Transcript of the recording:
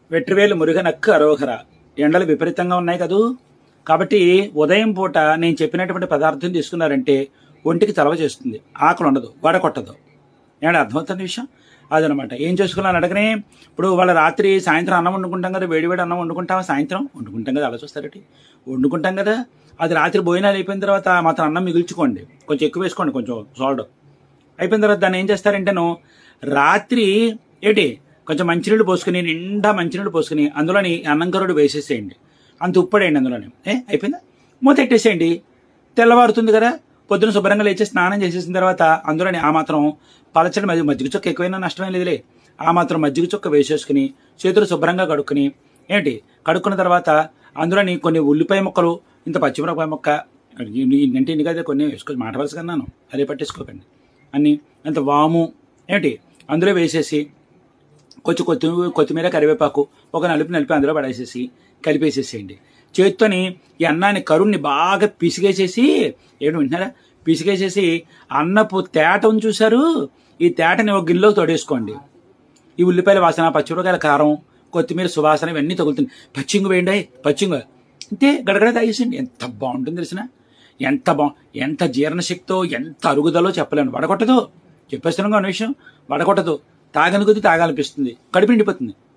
వెట్రివేలు మురుగనక్కు అరోహర ఎండలు విపరీతంగా ఉన్నాయి కదూ కాబట్టి ఉదయం పూట నేను చెప్పినటువంటి పదార్థం తీసుకున్నారంటే ఒంటికి చలవ చేస్తుంది ఆకలి ఉండదు వడకొట్టదు ఏమంటే అర్థమవుతుంది విషయం అదనమాట ఏం చేసుకున్నాను అడగనే ఇప్పుడు వాళ్ళ రాత్రి సాయంత్రం అన్నం వండుకుంటాం కదా వేడివేడి అన్నం వండుకుంటామా సాయంత్రం వండుకుంటాం కదా అలా చూస్తారటి వండుకుంటాం కదా అది రాత్రి భోజనాలు అయిపోయిన తర్వాత మాత్రం అన్నం మిగిల్చుకోండి కొంచెం ఎక్కువ వేసుకోండి కొంచెం సాల్ట్ అయిపోయిన తర్వాత దాన్ని ఏం చేస్తారంటేను రాత్రి ఏంటి కొంచెం మంచినీళ్ళు పోసుకుని నిండా మంచినీళ్ళు పోసుకుని అందులోని అన్నం కరుడు వేసేసేయండి అంత ఉప్పడేయండి అందులోని ఏ అయిపోయిందా మూత ఎట్టేసేయండి తెల్లవారుతుంది కదా పొద్దున శుభ్రంగా లేచి స్నానం చేసేసిన తర్వాత అందులోని ఆ మాత్రం పలచడి మజ్జిగ మజ్జిగ చొక్క ఎక్కువైనా నష్టమే లేదులే ఆ మాత్రం మజ్జిగ చొక్క వేసేసుకుని చేతులు శుభ్రంగా కడుక్కుని ఏంటి కడుక్కున్న తర్వాత అందులోని కొన్ని ఉల్లిపాయ ముక్కలు ఇంత పచ్చిమిరపకాయ ముక్క అంటే ఇన్ని కదా కొన్ని వేసుకో మాట వలస కన్నాను అదే పట్టేసుకోకండి అన్ని అంత వాము ఏంటి అందులో వేసేసి కొంచెం కొత్తిమీర కొత్తిమీర కరివేపాకు ఒక నలుపు నలిపి అందులో పడేసేసి కలిపేసేసేయండి చేత్తోని ఈ అన్నాన్ని కరుణ్ణి బాగా పిసిగేసేసి ఏడు వింటున్నారా పిసిగేసేసి అన్నపు తేటను చూశారు ఈ తేటని ఒక గిన్నెలో తోడేసుకోండి ఈ ఉల్లిపాయల వాసన పచ్చిమిరకాయల కారం కొత్తిమీర సువాసన ఇవన్నీ తగులుతుంది పచ్చింగు వేయండి పచ్చింగు అంతే గడగడ తాగేసండి ఎంత బాగుంటుంది తెలిసిన ఎంత బా ఎంత జీర్ణశక్తో ఎంత అరుగుదలో చెప్పలేను వడగొట్టదు చెప్పేస్తున్నాం అనే విషయం వడగొట్టదు తాగని కొద్దీ తాగాలనిపిస్తుంది కడుపు నిండిపోతుంది